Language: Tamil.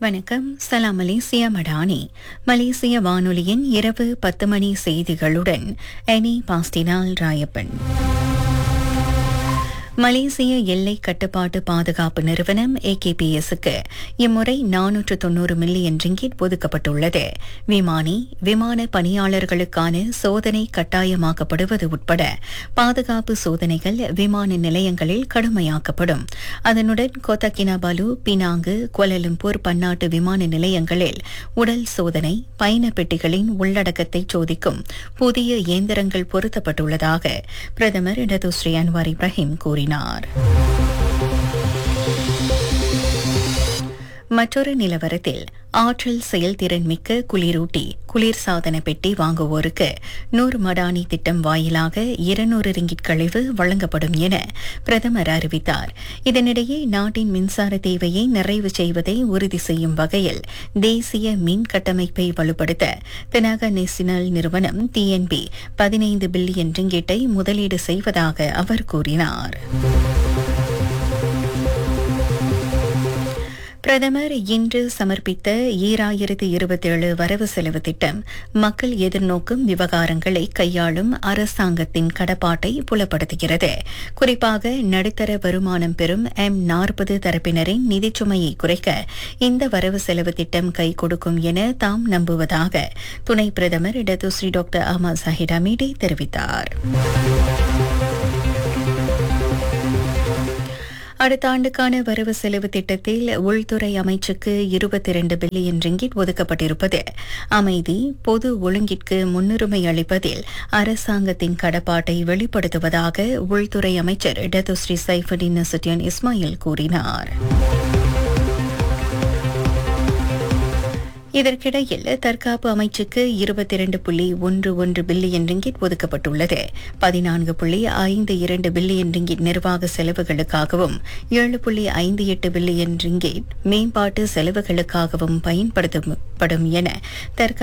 வணக்கம் சலாம் மலேசியா மடானி மலேசிய வானொலியின் இரவு பத்து மணி செய்திகளுடன் எனி பாஸ்டினால் ராயப்பன் மலேசிய எல்லை கட்டுப்பாட்டு பாதுகாப்பு நிறுவனம் ஏகேபிஎஸ்க்கு இம்முறை நானூற்று தொன்னூறு மில்லியன் ரிங்கிட் ஒதுக்கப்பட்டுள்ளது விமானி விமான பணியாளர்களுக்கான சோதனை கட்டாயமாக்கப்படுவது உட்பட பாதுகாப்பு சோதனைகள் விமான நிலையங்களில் கடுமையாக்கப்படும் அதனுடன் கோத்தகினாபாலு பினாங்கு கோலலம்பூர் பன்னாட்டு விமான நிலையங்களில் உடல் சோதனை பயண பெட்டிகளின் உள்ளடக்கத்தை சோதிக்கும் புதிய இயந்திரங்கள் பொருத்தப்பட்டுள்ளதாக பிரதமர் இடதுஸ்ரீ அன்வார் இப்ராஹிம் கூறினார் மற்றொரு நிலவரத்தில் ஆற்றல் செயல்திறன் மிக்க குளிரூட்டி குளிர்சாதன பெட்டி வாங்குவோருக்கு நூறு மடானி திட்டம் வாயிலாக இருநூறு ரிங்கிட் கழிவு வழங்கப்படும் என பிரதமர் அறிவித்தார் இதனிடையே நாட்டின் மின்சார தேவையை நிறைவு செய்வதை உறுதி செய்யும் வகையில் தேசிய மின் கட்டமைப்பை வலுப்படுத்த தெனாக நேஷனல் நிறுவனம் டிஎன்பி பதினைந்து பில்லியன் ரிங்கிட்டை முதலீடு செய்வதாக அவர் கூறினார் பிரதமர் இன்று சமர்ப்பித்த ஈராயிரத்து இருபத்தேழு வரவு செலவு திட்டம் மக்கள் எதிர்நோக்கும் விவகாரங்களை கையாளும் அரசாங்கத்தின் கடப்பாட்டை புலப்படுத்துகிறது குறிப்பாக நடுத்தர வருமானம் பெறும் எம் நாற்பது தரப்பினரின் நிதிச்சுமையை குறைக்க இந்த வரவு செலவு திட்டம் கை கொடுக்கும் என தாம் நம்புவதாக துணை பிரதமர் இடதுஸ்ரீ டாக்டர் அஹமத் சாஹிட் அமீடி தெரிவித்தார் அடுத்த ஆண்டுக்கான வரவு செலவு திட்டத்தில் உள்துறை அமைச்சுக்கு இருபத்தி இரண்டு பில்லியன் ரிங்கிட் ஒதுக்கப்பட்டிருப்பது அமைதி பொது ஒழுங்கிற்கு முன்னுரிமை அளிப்பதில் அரசாங்கத்தின் கடப்பாட்டை வெளிப்படுத்துவதாக உள்துறை அமைச்சர் டத்துஸ்ரீ சைஃபுடின் நசுட்டியன் இஸ்மாயில் கூறினார் இதற்கிடையில் தற்காப்பு அமைச்சுக்கு இருபத்தி இரண்டு புள்ளி ஒன்று ஒன்று பில்லியன் ரிங்கிட் ஒதுக்கப்பட்டுள்ளது பதினான்கு புள்ளி ஐந்து இரண்டு பில்லியன் ரிங்கிட் நிர்வாக செலவுகளுக்காகவும் ஏழு புள்ளி ஐந்து எட்டு பில்லியன் ரிங்கிட் மேம்பாட்டு செலவுகளுக்காகவும் பயன்படுத்தப்படும் என தற்கா